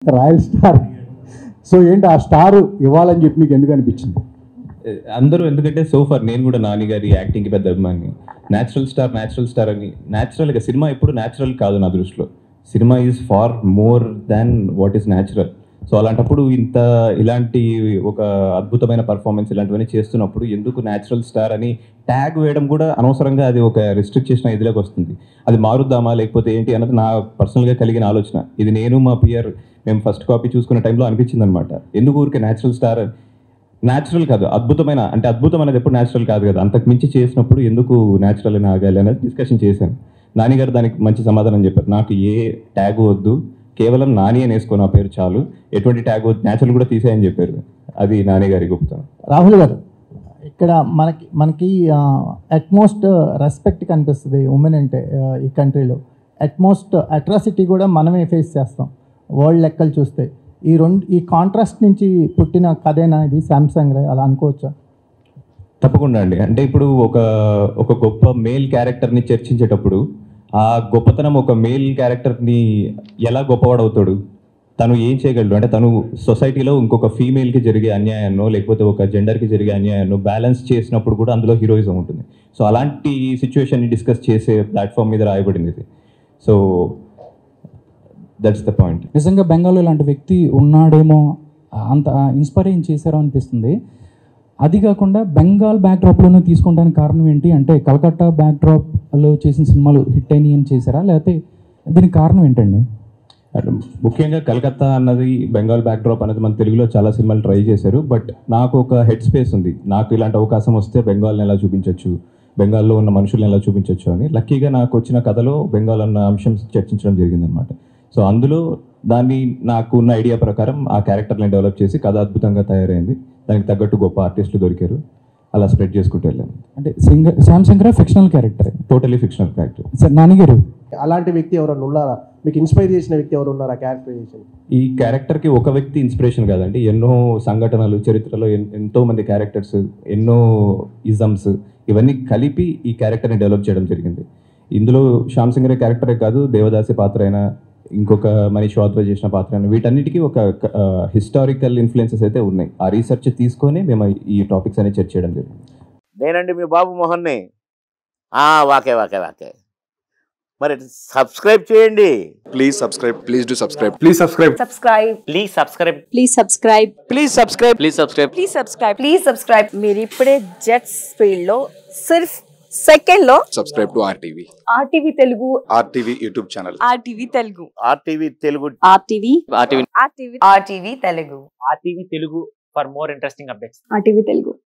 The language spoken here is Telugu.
రాయల్ స్టార్ సో ఏంటి ఆ స్టార్ ఇవ్వాలని చెప్పి మీకు ఎందుకు అనిపించింది అందరూ ఎందుకంటే సోఫార్ నేను కూడా నాని గారి యాక్టింగ్కి పెద్ద అభిమాని న్యాచురల్ స్టార్ న్యాచురల్ స్టార్ అని న్యాచురల్గా సినిమా ఎప్పుడు న్యాచురల్ కాదు నా దృష్టిలో cinema is far more than what is natural so అలాంటప్పుడు ఇంత ఇలాంటి ఒక అద్భుతమైన పర్ఫార్మెన్స్ ఇలాంటివన్నీ చేస్తున్నప్పుడు ఎందుకు న్యాచురల్ స్టార్ అని ట్యాగ్ వేయడం కూడా అనవసరంగా అది ఒక రిస్ట్రిక్ట్ చేసిన ఇదిలోకి వస్తుంది అది మారుద్దామా లేకపోతే ఏంటి అన్నది నా పర్సనల్గా కలిగిన ఆలోచన ఇది నేను మా పియర్ మేము ఫస్ట్ కాపీ చూసుకున్న టైంలో అనిపించింది అనమాట ఎందుకు ఊరికే న్యాచురల్ స్టార్ న్యాచురల్ కాదు అద్భుతమైన అంటే అద్భుతం అనేది ఎప్పుడు న్యాచురల్ కాదు కదా అంతకు మించి చేసినప్పుడు ఎందుకు న్యాచురల్ అని ఆగాలి అనేది డిస్కషన్ చేశాను నాని గారు దానికి మంచి సమాధానం చెప్పారు నాకు ఏ ట్యాగ్ వద్దు కేవలం నాని అని వేసుకో నా పేరు చాలు ఎటువంటి ట్యాగ్ వద్దు న్యాచురల్ కూడా తీసేయని చెప్పారు అది నాని గారి గొప్పతనం రాహుల్ గారు ఇక్కడ మనకి మనకి అట్మోస్ట్ రెస్పెక్ట్ కనిపిస్తుంది ఉమెన్ అంటే ఆ, ఈ కంట్రీలో అట్మోస్ట్ అట్రాసిటీ కూడా మనమే ఫేస్ చేస్తాం వరల్డ్ లెక్కలు చూస్తే ఈ రెండు ఈ కాంట్రాస్ట్ నుంచి పుట్టిన కథేనా ఇది శాంసంగ్ రే అలా అనుకోవచ్చా తప్పకుండా అండి అంటే ఇప్పుడు ఒక ఒక గొప్ప మేల్ క్యారెక్టర్ని చర్చించేటప్పుడు ఆ గొప్పతనం ఒక మేల్ క్యారెక్టర్ని ఎలా గొప్పవాడవుతాడు తను ఏం చేయగలడు అంటే తను సొసైటీలో ఇంకొక ఫీమేల్కి జరిగే అన్యాయాన్నో లేకపోతే ఒక జెండర్కి జరిగే అన్యాయాన్నో బ్యాలెన్స్ చేసినప్పుడు కూడా అందులో హీరోయిజం ఉంటుంది సో అలాంటి సిచ్యువేషన్ని డిస్కస్ చేసే ప్లాట్ఫామ్ మీద రాయబడింది ఇది సో దట్స్ ద పాయింట్ నిజంగా బెంగాల్లో ఇలాంటి వ్యక్తి ఉన్నాడేమో అంత ఇన్స్పైరింగ్ చేశారో అనిపిస్తుంది అది కాకుండా బెంగాల్ బ్యాక్డ్రాప్లోనే తీసుకోవడానికి కారణం ఏంటి అంటే కలకత్తా బ్యాక్డ్రాప్లో చేసిన సినిమాలు హిట్ అయినాయి అని చేశారా లేకపోతే దీనికి కారణం ఏంటండి అంటే ముఖ్యంగా కలకత్తా అన్నది బెంగాల్ బ్యాక్డ్రాప్ అనేది మన తెలుగులో చాలా సినిమాలు ట్రై చేశారు బట్ నాకు ఒక హెడ్ స్పేస్ ఉంది నాకు ఇలాంటి అవకాశం వస్తే బెంగాల్ని ఎలా చూపించవచ్చు బెంగాల్లో ఉన్న మనుషుల్ని ఎలా చూపించవచ్చు అని లక్కీగా నాకు వచ్చిన కథలో బెంగాల్ అన్న అంశం చర్చించడం జరిగిందనమాట సో అందులో దాన్ని నాకు ఉన్న ఐడియా ప్రకారం ఆ క్యారెక్టర్ని డెవలప్ చేసి కథ అద్భుతంగా తయారైంది దానికి తగ్గట్టు గొప్ప ఆర్టిస్టులు దొరికారు అలా స్ప్రెడ్ చేసుకుంటూ వెళ్ళాను అంటే singer Samsung fictional character totally fictional character sir నాన్నగారు అలాంటి వ్యక్తి ఎవరైనా ఉన్నారా మీకు ఇన్స్పైర్ చేసిన వ్యక్తి ఎవరు ఉన్నారా క్యారెక్టరైజేషన్ ఈ క్యారెక్టర్కి ఒక వ్యక్తి ఇన్స్పిరేషన్ కాదండి ఎన్నో సంఘటనలు చరిత్రలో ఎన్- ఎంతో మంది క్యారెక్టర్స్ ఎన్నో ఇజమ్స్ ఇవన్నీ కలిపి ఈ క్యారెక్టర్ని డెవలప్ చేయడం జరిగింది ఇందులో శ్యామ్ సింగరే క్యారెక్టరే కాదు దేవదాసి పాత్ర అయినా ఇంకొక మనీష్ వాత్వ చేసిన పాత్ర అయినా వీటన్నిటికీ ఒక హిస్టారికల్ ఇన్ఫ్లుయెన్సెస్ అయితే ఉన్నాయి ఆ రీసెర్చ్ తీసుకొని మేము ఈ టాపిక్స్ అనేవి చర్చ చేయడం జరిగింది నేనండి మీ బాబు మోహన్ని ఆ, వాకే వాకే వాకే మరి సబ్స్క్రైబ్ చేయండి Please subscribe. Please do subscribe. Please subscribe. subscribe please subscribe please subscribe please subscribe please subscribe please subscribe please subscribe మీరు ఇప్పుడే జెట్స్ ఫీల్డ్ లో సిర్ఫ్ సెకండ్ లో Subscribe to RTV. RTV Telugu RTV YouTube channel. RTV Telugu RTV Telugu RTV RTV RTV RTV Telugu RTV Telugu for more interesting updates RTV Telugu